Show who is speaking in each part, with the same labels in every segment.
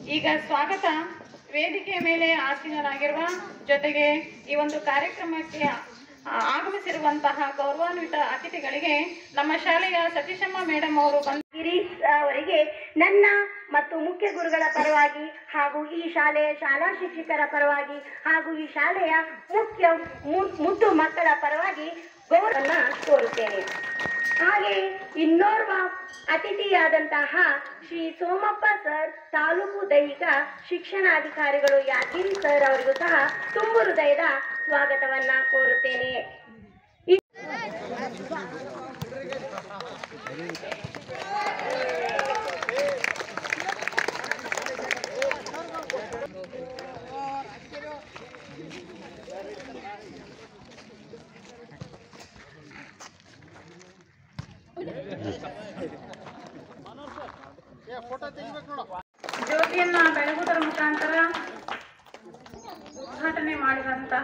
Speaker 1: ಈಗ ಸ್ವಾಗತ ವೇದಿಕೆಯ ಮೇಲೆ ಆಸೀನರಾಗಿರುವ ಜೊತೆಗೆ ಈ ಒಂದು ಕಾರ್ಯಕ್ರಮಕ್ಕೆ ಆ, ಆಗಮಿಸಿರುವಂತಹ ಗೌರವಾನ್ವಿತ ಅತಿಥಿಗಳಿಗೆ ನಮ್ಮ ಶಾಲೆಯ ಸತೀಶಮ್ಮ ಮೇಡಮ್ ಅವರು ಬಂದು
Speaker 2: ಗಿರೀಶ್ ಅವರಿಗೆ ನನ್ನ ಮತ್ತು ಮುಖ್ಯ ಗುರುಗಳ ಪರವಾಗಿ ಹಾಗೂ ಈ ಶಾಲೆಯ ಶಾಲಾ ಶಿಕ್ಷಕರ ಪರವಾಗಿ ಹಾಗೂ ಈ ಶಾಲೆಯ ಮುಖ್ಯ ಮು- ಮುದ್ದು ಮಕ್ಕಳ ಪರವಾಗಿ ಗೌರವನ್ನ ಕೋರುತ್ತೇನೆ ಹಾಗೆ ಇನ್ನೋರ್ವ ಅತಿಥಿಯಾದಂತಹ ಶ್ರೀ ಸೋಮಪ್ಪ ಸರ್ ತಾಲೂಕು ದೈಹಿಕ ಶಿಕ್ಷಣಾಧಿಕಾರಿಗಳು ಯಾದಗಿರಿ ಸರ್ ಅವರಿಗೂ ಸಹ ತುಂಬು ಹೃದಯದ ಸ್ವಾಗತವನ್ನ ಕೋರುತ್ತೇನೆ ಈ-
Speaker 1: ಜ್ಯೋತಿಯನ್ನ ಬೆಳಗುವುದರ ಮುಖಾಂತರ ಉದ್ಘಾಟನೆ ಮಾಡಿದಂತಹ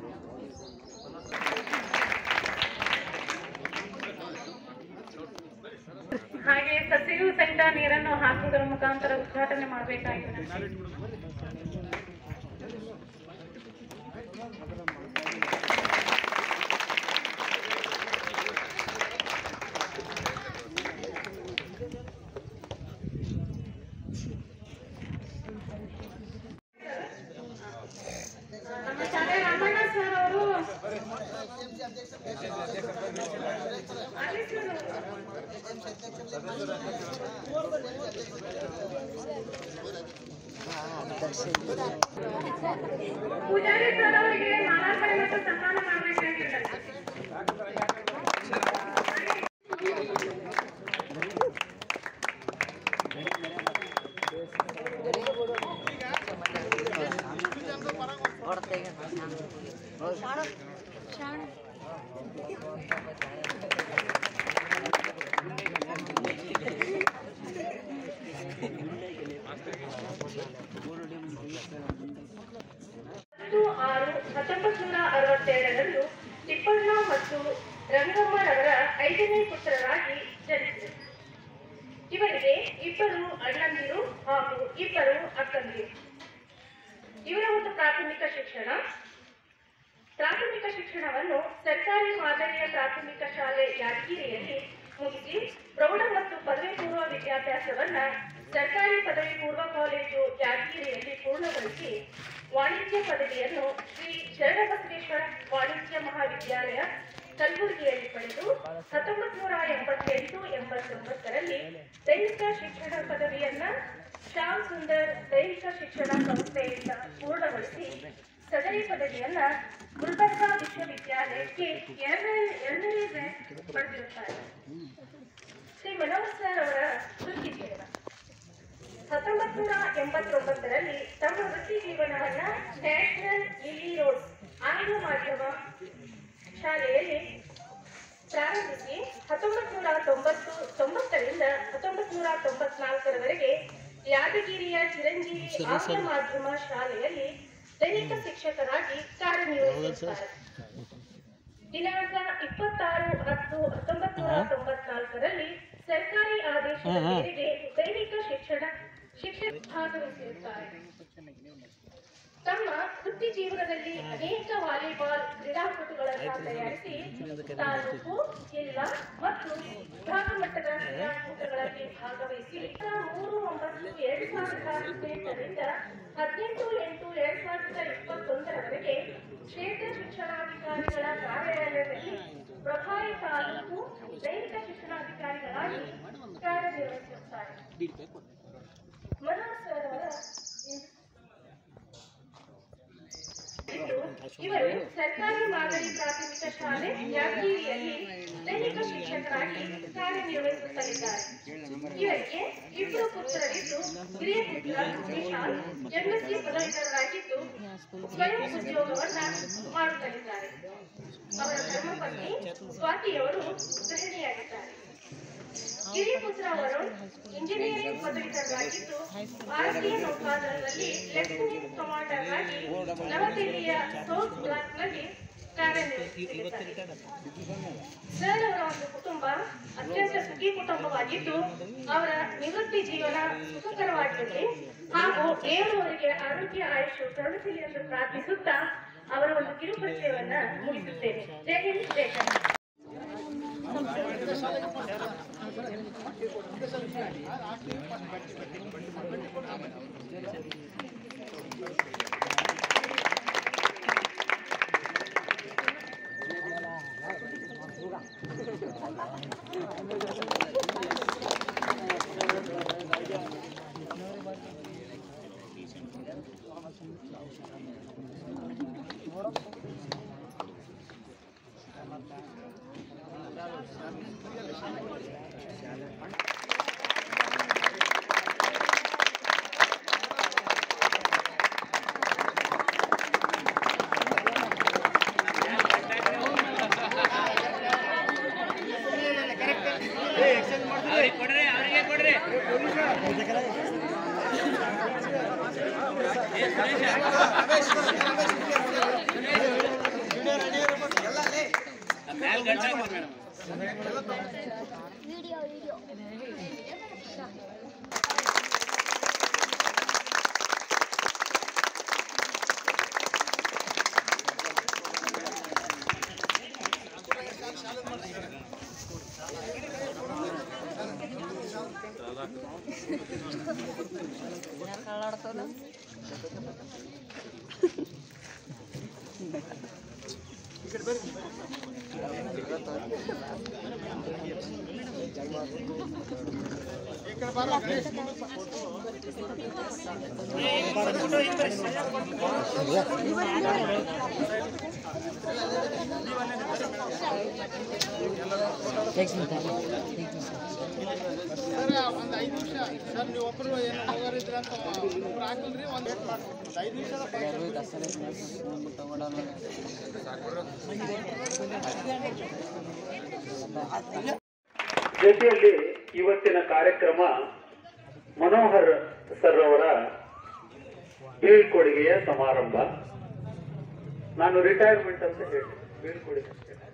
Speaker 1: ಹಾಗೆ ಸಸಿಗೂ ಸಹಿತ ನೀರನ್ನು ಹಾಕುವುದರ ಮುಖಾಂತರ ಉದ್ಘಾಟನೆ ಮಾಡಬೇಕಾಗಿದೆ ನಮ್ಮ ಶಾಲೆ ರಾಮಣ್ಣ ಸರ್ ಅವರು ಅಲ್ಲಿ ಸರ್. ಪೂಜಾರಿ ಸರ್ ಅವರಿಗೆ ಮಾಲಾರ್ಪಣೆ ಮತ್ತು ಸನ್ಮಾನ ಮಾಡಬೇಕಾಗಿದೆ ಹತ್ತು ಆರು ಹತ್ತೊಂಬತ್ತು ನೂರ ಅರವತ್ತೆರಡರಂದು ತಿಪ್ಪಣ್ಣ ಮತ್ತು ರಂಗಮ್ಮರವರ ಐದನೇ ಪುತ್ರರಾಗಿ ಜನಿಸಿದರು ಇವರಿಗೆ ಇಬ್ಬರು ಅಣ್ಣಂದಿರು ಹಾಗೂ ಇಬ್ಬರು ಅಕ್ಕಂದಿರು ಇವರ ಒಂದು ಪ್ರಾಥಮಿಕ ಶಿಕ್ಷಣ ಪ್ರಾಥಮಿಕ ಶಿಕ್ಷಣವನ್ನು ಸರ್ಕಾರಿ ಮಾದರಿಯ ಪ್ರಾಥಮಿಕ ಶಾಲೆ ಯಾದಗಿರಿಯಲ್ಲಿ ಮುಗಿಸಿ ಪ್ರೌಢ ಮತ್ತು ಪದವಿ ಪೂರ್ವ ವಿದ್ಯಾಭ್ಯಾಸವನ್ನ ಸರ್ಕಾರಿ ಪದವಿ ಪೂರ್ವ ಕಾಲೇಜು ಯಾದಗಿರಿಯಲ್ಲಿ ಪೂರ್ಣಗೊಳಿಸಿ ವಾಣಿಜ್ಯ ಪದವಿಯನ್ನು ಶ್ರೀ ಶರಣಬಸವೇಶ್ವರ ವಾಣಿಜ್ಯ ಮಹಾವಿದ್ಯಾಲಯ ಕಲಬುರಗಿಯಲ್ಲಿ ಪಡೆದು ಹತ್ತೊಂಬತ್ತು ನೂರ ಎಂಬತ್ತೆಂಟು ಎಂಬತ್ತೊಂಬತ್ತರಲ್ಲಿ ದೈಹಿಕ ಶಿಕ್ಷಣ ಪದವಿಯನ್ನ ಶ್ಯಾಮ್ ಸುಂದರ್ ದೈಹಿಕ ಶಿಕ್ಷಣ ಸಂಸ್ಥೆಯಿಂದ ಪೂರ್ಣಗೊಳಿಸಿ ಸದರಿ ಪದವಿಯನ್ನ ಗುಲ್ಬರ್ಗಾ ವಿಶ್ವವಿದ್ಯಾಲಯಕ್ಕೆ ಎರಡನೇ ಎರಡನೇ ರ್ಯಾಂಕ್ ಪಡೆದಿರುತ್ತಾರೆ ಶ್ರೀ ಮನೋಹರ್ ಸರ್ ಅವರ ವೃತ್ತಿ ಜೀವನ ಹತ್ತೊಂಬತ್ತು ನೂರ ಎಂಬತ್ತೊಂಬತ್ತರಲ್ಲಿ ತಮ್ಮ ವೃತ್ತಿ ಜೀವನವನ್ನ ನ್ಯಾಷನಲ್ ಲಿಲಿ ರೋಡ್ ಆಂಗ್ಲ ಮಾಧ್ಯಮ ಶಾಲೆಯಲ್ಲಿ ಪ್ರಾರಂಭಿಸಿ ಹತ್ತೊಂಬತ್ತು ನೂರ ತೊಂಬತ್ತು ತೊಂಬತ್ತರಿಂದ ಹತ್ತೊಂಬತ್ತು ನೂರ ತೊಂಬತ್ನಾಲ್ಕರವರೆಗೆ ಯಾದಗಿರಿಯ ಚಿರಂಜೀವಿ ಆಂಗ್ಲ ಮಾಧ್ಯಮ ಶಾಲೆಯಲ್ಲಿ ದೈಹಿಕ ಶಿಕ್ಷಕರಾಗಿ ಕಾರ್ಯನಿರ್ವಹಿಸುತ್ತಾರೆ ದಿನಾಂಕ ಇಪ್ಪತ್ತಾರು ಹತ್ತು ಹತ್ತೊಂಬತ್ತು ನೂರ ತೊಂಬತ್ನಾಲ್ಕರಲ್ಲಿ ಸರ್ಕಾರಿ ಆದೇಶದ ಮೇರೆಗೆ ದೈಹಿಕ ಶಿಕ್ಷಣ ಶಿಕ್ಷಣ ಭಾಗವಹಿಸಿರುತ್ತಾರೆ ತಮ್ಮ ವೃತ್ತಿ ಜೀವನದಲ್ಲಿ ಅನೇಕ ವಾಲಿಬಾಲ್ ಕ್ರೀಡಾಪಟುಗಳನ್ನು ತಯಾರಿಸಿ ತಾಲೂಕು ಜಿಲ್ಲಾ ಮತ್ತು ವಿಭಾಗ ಮಟ್ಟದ ಕ್ರೀಡಾಕೂಟಗಳಲ್ಲಿ ಭಾಗವಹಿಸಿ ಮೂರು ಒಂಬತ್ತು ಎರಡು ಸಾವಿರದ ಹದಿನೆಂಟರಿಂದ ಹದಿನೆಂಟು ಎಂಟು ಎರಡು ಸಾವಿರದ ಇಪ್ಪತ್ತೊಂದರವರೆಗೆ ಕ್ಷೇತ್ರ ಶಿಕ್ಷಣಾಧಿಕಾರಿಗಳ ಕಾರ್ಯಾಲಯದಲ್ಲಿ ಪ್ರಭಾರಿ ತಾಲೂಕು ದೈಹಿಕ ಶಿಕ್ಷಣಾಧಿಕಾರಿಗಳಾಗಿ ಕಾರ್ಯನಿರ್ವಹಿಸುತ್ತಾರೆ ಮನೋಜ್ ಸರ್ ಅವರ ಇವರು ಸರ್ಕಾರಿ ಮಾದರಿ ಪ್ರಾಥಮಿಕ ಶಾಲೆ ಯಾದಗಿರಿಯಲ್ಲಿ ದೈಹಿಕ ಶಿಕ್ಷಕರಾಗಿ ಕಾರ್ಯನಿರ್ವಹಿಸುತ್ತಲಿದ್ದಾರೆ ಇವರಿಗೆ ಇಬ್ಬರು ಪುತ್ರರಿದ್ದು ಹಿರಿಯ ಪುತ್ರ ವಿಶಾಲ್ ಎಂಎಸ್ಸಿ ಪದವೀಧರರಾಗಿದ್ದು ಸ್ವಯಂ ಉದ್ಯೋಗವನ್ನ ಮಾಡುತ್ತಲಿದ್ದಾರೆ ಅವರ ಧರ್ಮಪತ್ನಿ ಸ್ವಾತಿಯವರು ಗೃಹಿಣಿಯಾಗಿದ್ದಾರೆ ಗಿರಿಪುತ್ರ ವರುಣ್ ಇಂಜಿನಿಯರಿಂಗ್ ಪದವೀಧರರಾಗಿದ್ದು ಭಾರತೀಯ ನೌಕಾದಳದಲ್ಲಿ ಲೆಫ್ಟಿನೆಂಟ್ ಕಮಾಂಡರ್ ಆಗಿ ನವದೆಹಲಿಯ ಸೌತ್ ಬ್ಲಾಕ್ನಲ್ಲಿ ಕಾರ್ಯನಿರ್ವಹಿಸಿದ್ದಾರೆ
Speaker 2: ಸರ್ ಅವರ ಒಂದು ಕುಟುಂಬ ಅತ್ಯಂತ ಸುಖಿ ಕುಟುಂಬವಾಗಿದ್ದು ಅವರ ನಿವೃತ್ತಿ ಜೀವನ ಸುಖಕರವಾಗಿರಲಿ ಹಾಗೂ ದೇವರವರಿಗೆ ಆರೋಗ್ಯ ಆಯುಷು ಕರುಣಿಸಲಿ ಎಂದು ಪ್ರಾರ್ಥಿಸುತ್ತಾ ಅವರ ಒಂದು ಕಿರುಪರಿಚಯವನ್ನ ಮುಗಿಸುತ್ತೇನೆ ಜೈ ಹಿಂದ್ ಜೈ ಕರ್ನಾಟಕ
Speaker 3: ಸರ್ ಒಂದು ಐದು ನಿಮಿಷ ಸರ್ ನೀವು ಒಬ್ಬರು ಏನು ಹೋಗೋರಿದ್ರೆ ಅಂತ ಒಬ್ರು ಹಾಕಿಲ್ರಿ ಒಂದು ವೇಟ್ ಮಾಡ್ತೀನಿ ಐದು ನಿಮಿಷದ
Speaker 4: ಜೊತೆಯಲ್ಲಿ ಇವತ್ತಿನ ಕಾರ್ಯಕ್ರಮ ಮನೋಹರ್ ಸರ್ ಅವರ ಬೀಳ್ಕೊಡುಗೆಯ ಸಮಾರಂಭ ನಾನು ರಿಟೈರ್ಮೆಂಟ್ ಅಂತ ಹೇಳಿ ಬೀಳ್ಕೊಡುಗೆ ಅಂತ ಹೇಳಿ.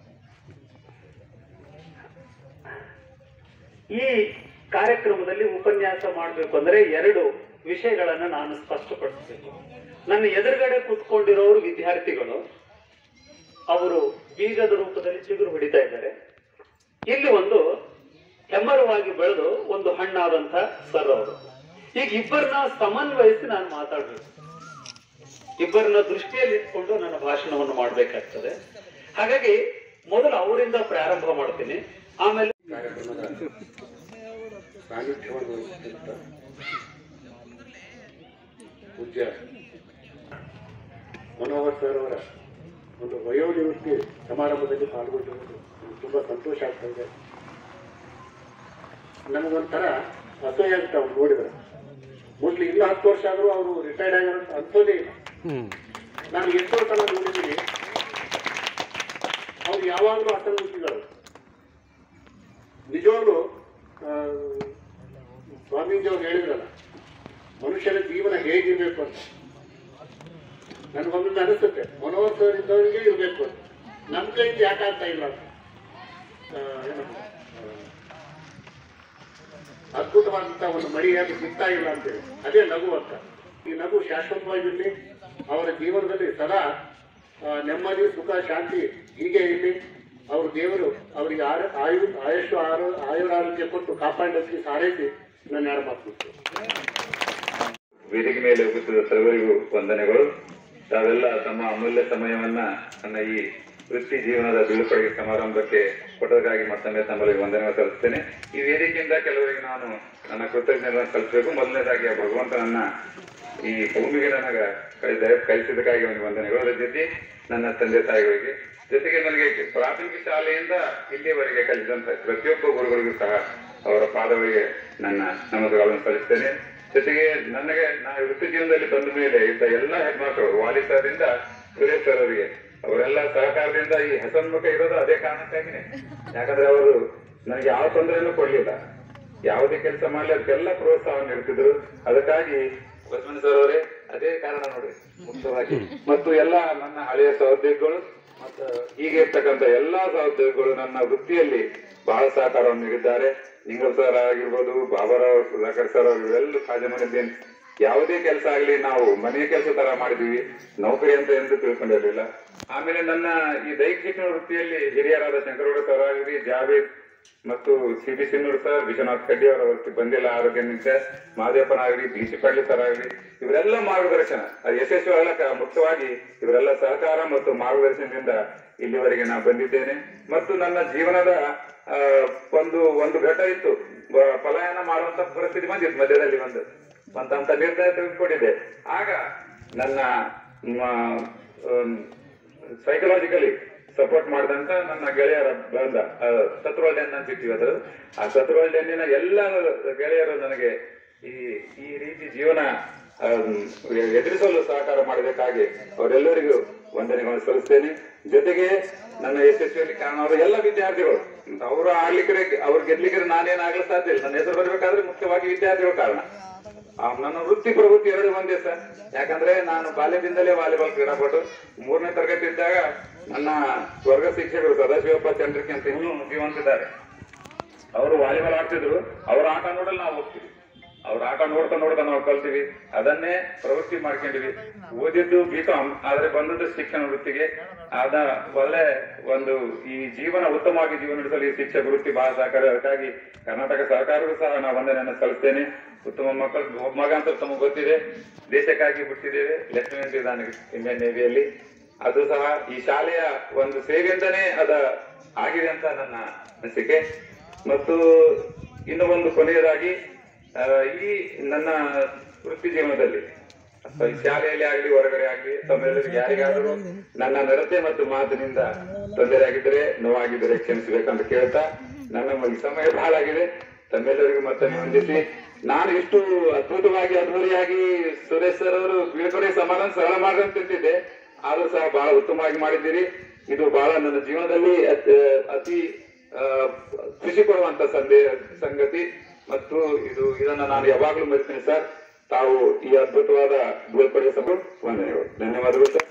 Speaker 4: ಈ ಕಾರ್ಯಕ್ರಮದಲ್ಲಿ ಉಪನ್ಯಾಸ ಮಾಡಬೇಕು ಅಂದ್ರೆ ಎರಡು ವಿಷಯಗಳನ್ನು ನಾನು ಸ್ಪಷ್ಟಪಡಿಸಬೇಕು ನನ್ನ ಎದುರುಗಡೆ ಕೂತ್ಕೊಂಡಿರೋರು ವಿದ್ಯಾರ್ಥಿಗಳು ಅವರು ಬೀಜದ ರೂಪದಲ್ಲಿ ಚಿಗುರು ಹೊಡಿತಾ ಇದ್ದಾರೆ ಇಲ್ಲಿ ಒಂದು ಹೆಮ್ಮರವಾಗಿ ಬೆಳೆದು ಒಂದು ಹಣ್ಣಾದಂತ ಸರ್ ಅವರು ಈಗ ಇಬ್ಬರನ್ನ ಸಮನ್ವಯಿಸಿ ನಾನು ಮಾತಾಡ್ಬೇಕು ಇಬ್ಬರನ್ನ ದೃಷ್ಟಿಯಲ್ಲಿ ಇಟ್ಕೊಂಡು ನನ್ನ ಭಾಷಣವನ್ನು ಮಾಡಬೇಕಾಗ್ತದೆ ಹಾಗಾಗಿ ಮೊದಲು ಅವರಿಂದ ಪ್ರಾರಂಭ ಮಾಡ್ತೀನಿ ಆಮೇಲೆ ಕಾರ್ಯಕ್ರಮದ ಸಾನ್ನಿಧ್ಯವನ್ನು ವಹಿಸಿದಂತ ಪೂಜ್ಯ ಮನೋಹರ್ ಸರ್ ಅವರ ಒಂದು ವಯೋನಿವೃತ್ತಿ ಸಮಾರಂಭದಲ್ಲಿ ಪಾಲ್ಗೊಂಡಿರುವುದು ನನಗೆ ತುಂಬಾ ಸಂತೋಷ ಆಗ್ತಾ ಇದೆ ನನಗೊಂಥರ ಅಸಹ್ಯ ಅಂತ ಅವ್ರು ನೋಡಿದ್ರೆ ಮೋಸ್ಟ್ಲಿ ಇನ್ನೂ ಹತ್ತು ವರ್ಷ ಆದರೂ ಅವರು ರಿಟೈರ್ಡ್ ಆಗ್ಯಾರ ಅಂತ ಅನ್ಸೋದೇ ಇಲ್ಲ ನಾನು ಎಷ್ಟೋ ಸಲ ನೋಡಿದ್ದೀನಿ ಅವ್ರು ಯಾವಾಗಲೂ ಅಸಂಗತಿಗಳು ನಿಜವಾಗ್ಲೂ ಆ, ಸ್ವಾಮೀಜಿ ಅವ್ರು ಹೇಳಿದ್ರಲ್ಲ ಮನುಷ್ಯನ ಜೀವನ ಹೇಗಿರ್ಬೇಕು ಅಂತ ನನಗೊಮ್ಮೊಮ್ಮೆ ಅನಿಸುತ್ತೆ ಮನೋಹರ್ ಸರ್ ಇದ್ದವರಿಗೆ ಇರಬೇಕು ಅಂತ ನಮ್ಮ ಕೈಯಿಂದ ಯಾಕೆ ಆಗ್ತಾ ಇಲ್ಲ ಅಂತ ಆ, ಏನು, ಆ, ಅದ್ಭುತವಾದಂತಹ ಒಂದು ಮರಿ ಯಾಕೆ ಸಿಗ್ತಾ ಇಲ್ಲ ಅಂತೇಳಿ ಅದೇ ನಗು ಅಂತ ಈ ನಗು ಶಾಶ್ವತವಾಗಿರಲಿ ಅವರ ಜೀವನದಲ್ಲಿ ಸದಾ ಆ, ನೆಮ್ಮದಿ ಸುಖ ಶಾಂತಿ ಹೀಗೆ ಇರಲಿ ಅವರು ದೇವರು ಅವರಿಗೆ ಆರ ಆಯು ಆಯುಷು ಆರೋ ಆಯುರಾರೋಗ್ಯ ಕೊಟ್ಟು ಕಾಪಾಡಲಿಕ್ಕೆ ಸಾರೈಸಿ ನನ್ನ ಎರಡು ಮಾತು ಮುಗಿಸ್ತೇನೆ.
Speaker 5: ವೇದಿಕೆ ಮೇಲೆ ಹೋಗುತ್ತಿದ್ದ ಸರ್ವರಿಗೂ ವಂದನೆಗಳು ತಾವೆಲ್ಲ ತಮ್ಮ ಅಮೂಲ್ಯ ಸಮಯವನ್ನ ನನ್ನ ಈ ವೃತ್ತಿ ಜೀವನದ ಬೀಳ್ಕೊಡುಗೆ ಸಮಾರಂಭಕ್ಕೆ ಕೊಟ್ಟದಕ್ಕಾಗಿ ಮತ್ತೊಮ್ಮೆ ತಮ್ಮಲ್ಲಿ ವಂದನೆಗಳು ಸಲ್ಲಿಸ್ತೇನೆ ಈ ವೇದಿಕೆಯಿಂದ ಕೆಲವರಿಗೆ ನಾನು ನನ್ನ ಕೃತಜ್ಞತೆಯನ್ನು ಸಲ್ಲಿಸಬೇಕು ಮೊದಲನೇದಾಗಿ ಆ ಭಗವಂತನನ್ನ ಈ ಭೂಮಿಗೆ ನನಗ ಕಳಿದ ಕಲಿಸಿದಕ್ಕಾಗಿ ಅವನಿಗೆ ವಂದನೆಗಳು ಅದರ ಜೊತೆ ನನ್ನ ತಂದೆ ತಾಯಿಗಳಿಗೆ ಜೊತೆಗೆ ನನಗೆ ಪ್ರಾಥಮಿಕ ಶಾಲೆಯಿಂದ ಇಲ್ಲಿಯವರೆಗೆ ಕಲಿಸಿದಂತ ಪ್ರತಿಯೊಬ್ಬ ಗುರುಗಳಿಗೂ ಸಹ ಅವರ ಪಾದಗಳಿಗೆ ನನ್ನ ನಮಸ್ಕಾರಗಳನ್ನು ಸಲ್ಲಿಸ್ತೇನೆ ಜೊತೆಗೆ ನನಗೆ ನಾ ವೃತ್ತಿ ಜೀವನದಲ್ಲಿ ಬಂದ ಮೇಲೆ ಇದ್ದ ಎಲ್ಲ ಹೆಡ್ ಮಾಸ್ಟರ್ ವಾಲಿ ಸರ್ರಿಂದ ಸುರೇಶ್ ಸರ್ ಅವರಿಗೆ ಅವರೆಲ್ಲ ಸಹಕಾರದಿಂದ ಈ ಹಸನ್ಮುಖ ಇರೋದು ಅದೇ ಕಾರಣಕ್ಕಾಗಿನೇ ಯಾಕಂದ್ರೆ ಅವರು ನನಗೆ ಯಾವ ತೊಂದರೆನೂ ಕೊಡ್ಲಿಲ್ಲ ಯಾವುದೇ ಕೆಲಸ ಮಾಡಲಿ ಅದಕ್ಕೆಲ್ಲ ಪ್ರೋತ್ಸಾಹ ನೀಡ್ತಿದ್ರು ಅದಕ್ಕಾಗಿ ಬಸವಣ್ಣ ಸರ್ ಅವರೇ ಅದೇ ಕಾರಣ ನೋಡ್ರಿ ಮುಖ್ಯವಾಗಿ ಮತ್ತು ಎಲ್ಲ ನನ್ನ ಹಳೆಯ ಸಹೋದ್ಯೋಗಿಗಳು ಮತ್ತು ಆ, ಹೀಗೆ ಇರ್ತಕ್ಕಂಥ ಎಲ್ಲಾ ಸಹೋದ್ಯೋಗಿಗಳು ನನ್ನ ವೃತ್ತಿಯಲ್ಲಿ ಬಹಳ ಸಹಕಾರವನ್ನು ನೀಡಿದ್ದಾರೆ ನಿಂಗಲ್ ಸರ್ ಆಗಿರ್ಬೋದು ಬಾಬಾರಾವ್ ಸುಧಾಕರ್ ಸರ್ ಅವರೆಲ್ಲ ಕಾಜಮನಿದ್ದೇನೆ ಯಾವುದೇ ಕೆಲಸ ಆಗಲಿ ನಾವು ಮನೆಯ ಕೆಲಸ ತರ ಮಾಡಿದ್ವಿ ನೌಕರಿ ಅಂತ ಎಂದು ತಿಳ್ಕೊಂಡಿರ್ಲಿಲ್ಲ ಆಮೇಲೆ ನನ್ನ ಈ ದೈಹಿಕ ಶಿಕ್ಷಣ ವೃತ್ತಿಯಲ್ಲಿ ಹಿರಿಯರಾದ ಶಂಕರಗೌಡ ಸರ್ ಆಗಲಿ ಜಾವೇದ್ ಮತ್ತು C B Sinnur sir Vishwanath Kaddi ಅವರ ವೃತ್ತಿ ಬಂದಿಲ್ಲ ಆರೋಗ್ಯ ನಿಂತ ಮಹದೇವಪ್ಪನಾಗಲಿ ಬಿ ಸಿ ಪಾಟೀಲ್ ಸರ್ ಆಗಲಿ ಇವರೆಲ್ಲ ಮಾರ್ಗದರ್ಶನ ಅದು ಯಶಸ್ವಿ ಆಗಲಕ್ಕ ಮುಖ್ಯವಾಗಿ ಇವರೆಲ್ಲ ಸಹಕಾರ ಮತ್ತು ಮಾರ್ಗದರ್ಶನದಿಂದ ಇಲ್ಲಿವರೆಗೆ ನಾನು ಬಂದಿದ್ದೇನೆ ಮತ್ತು ನನ್ನ ಜೀವನದ ಆ, ಒಂದು ಒಂದು ಘಟ್ಟ ಇತ್ತು ಬ- ಪಲಾಯನ ಮಾಡುವಂತ ಪರಿಸ್ಥಿತಿ ಬಂದಿತ್ತು ಮಧ್ಯದಲ್ಲಿ ಒಂದು ಅಂತ ನಿರ್ಧಾರ ತೆಗೆದುಕೊಂಡಿದ್ದೆ ಆಗ ನನ್ನ ಸೈಕಲಾಜಿಕಲಿ ಸಪೋರ್ಟ್ ಮಾಡಿದಂತ ನನ್ನ ಗೆಳೆಯರ ಬಂದ ಸತ್ರೋಲ್ ಡೆನ್ ಅಂತ ಇರ್ತೀವಿ ಅದ್ರ ಆ ಸತ್ರೋಲ್ ಡೆನ್ನಿನ ಎಲ್ಲ ಗೆಳೆಯರು ನನಗೆ ಈ ಈ ರೀತಿ ಜೀವನ ಆಮ್, ಎದುರಿಸಲು ಸಹಕಾರ ಮಾಡಬೇಕಾಗಿ ಅವರೆಲ್ಲರಿಗೂ ವಂದನೆಗಳನ್ನು ಸಲ್ಲಿಸ್ತೇನೆ ಜೊತೆಗೆ ನನ್ನ ಯಶಸ್ವಿಯಲ್ಲಿ ಕಾರಣ ಅವರು ಎಲ್ಲ ವಿದ್ಯಾರ್ಥಿಗಳು ಅವರು ಆಡ್ಲಿಕ್ಕೆ ಅವ್ರು ಗೆದ್ಲಿಕ್ಕೆ ನಾನೇನಾಗಲು ಸಾಧ್ಯ ಇಲ್ಲ ನನ್ನ ಹೆಸರು ಬರಬೇಕಾದ್ರೆ ಮುಖ್ಯವಾಗಿ ವಿದ್ಯಾರ್ಥಿಗಳು ಕಾರಣ ಆ, ನನ್ನ ವೃತ್ತಿ ಪ್ರವೃತ್ತಿ ಎರಡು ಒಂದೇ ಸರ್ ಯಾಕಂದ್ರೆ ನಾನು ಬಾಲ್ಯದಿಂದಲೇ ವಾಲಿಬಾಲ್ ಕ್ರೀಡಾಪಟು ಮೂರನೇ ತರಗತಿ ಇದ್ದಾಗ ನನ್ನ ವರ್ಗ ಶಿಕ್ಷಕರು ಸದಾಶಿವಪ್ಪ ಚಂದ್ರಿಕೆ ಅಂತ ಇನ್ನೂ ಜೀವಂತಿದ್ದಾರೆ ಅವರು ವಾಲಿಬಾಲ್ ಆಡ್ತಿದ್ರು ಅವ್ರ ಆಟ ನೋಡಲು ನಾವು ಹೋಗ್ತೀವಿ ಅವ್ರ ಆಟ ನೋಡ್ತಾ ನೋಡ್ತಾ ನಾವು ಕಲ್ತೀವಿ ಅದನ್ನೇ ಪ್ರವೃತ್ತಿ ಮಾಡ್ಕೊಂಡಿವಿ ಓದಿದ್ದು ಬಿ ಕಾಮ್ ಆದ್ರೆ ಬಂದದ್ದು ಶಿಕ್ಷಣ ವೃತ್ತಿಗೆ ಅದ ಒಳ್ಳೆ ಒಂದು ಈ ಜೀವನ ಉತ್ತಮವಾಗಿ ಜೀವನ ನಡೆಸಲು ಈ ಶಿಕ್ಷಕ ವೃತ್ತಿ ಬಹಳ ಸಹಕಾರ ಅದಕ್ಕಾಗಿ ಕರ್ನಾಟಕ ಸರ್ಕಾರಕ್ಕೂ ಸಹ ನಾವು ವಂದನೆಯನ್ನು ಸಲ್ಲಿಸ್ತೇನೆ ಉತ್ತಮ ಮಕ್ಕಳು ಒಬ್ಬ ಮಗ ಅಂತ ತಮಗೆ ಗೊತ್ತಿದೆ ದೇಶಕ್ಕಾಗಿ ಬಿಟ್ಟಿದ್ದೇವೆ ಲೆಫ್ಟಿನೆಂಟ್ ಇದ್ದಾನೆ ಇಂಡಿಯನ್ ನೇವಿಯಲ್ಲಿ ಅದು ಸಹ ಈ ಶಾಲೆಯ ಒಂದು ಸೇವೆಯಿಂದನೇ ಅದ ಆಗಿದೆ ಅಂತ ನನ್ನ ಅನಿಸಿಕೆ ಮತ್ತು ಇನ್ನು ಒಂದು ಕೊನೆಯದಾಗಿ ಆ, ಈ ನನ್ನ ವೃತ್ತಿ ಜೀವನದಲ್ಲಿ ಅಥವಾ ಈ ಶಾಲೆಯಲ್ಲಿ ಆಗಲಿ ಹೊರಗಡೆ ಆಗಲಿ ತಮ್ಮೆಲ್ಲರಿಗೆ ಯಾರಿಗಾದರೂ ನನ್ನ ನಡತೆ ಮತ್ತು ಮಾತಿನಿಂದ ತೊಂದರೆ ಆಗಿದ್ದರೆ ನೋವಾಗಿದ್ದರೆ ಕ್ಷಮಿಸಬೇಕಂತ ಕೇಳ್ತಾ ನನ್ನ ಈ ಸಮಯ ಬಹಳ ಆಗಿದೆ ತಮ್ಮೆಲ್ಲರಿಗೂ ಮತ್ತೊಮ್ಮೆ ಹೊಂದಿಸಿ ನಾನು ಇಷ್ಟು ಅದ್ಭುತವಾಗಿ ಅದ್ಭುರಿಯಾಗಿ ಸುರೇಶ್ ಸರ್ ಅವರು ಬೀಳ್ಕೊಡೆ ಸಮಾಧಾನ ಸರಳ ಮಾಡ್ರಂತಿದ್ದೆ ಆದ್ರೂ ಸಹ ಬಹಳ ಉತ್ತಮವಾಗಿ ಮಾಡಿದ್ದೀರಿ ಇದು ಬಹಳ ನನ್ನ ಜೀವನದಲ್ಲಿ ಅತ್- ಅತಿ ಆ, ಖುಷಿ ಕೊಡುವಂತ ಸಂದೇ ಸಂಗತಿ ಮತ್ತು ಇದು ಇದನ್ನ ನಾನು ಯಾವಾಗಲೂ ಮರಿತೀನಿ ಸರ್ ತಾವು ಈ ಅದ್ಭುತವಾದ ಬೀಳ್ಕೊಡುಗೆ ಸಭೆ ವಂದನೆಗಳು ಧನ್ಯವಾದಗಳು ಸರ್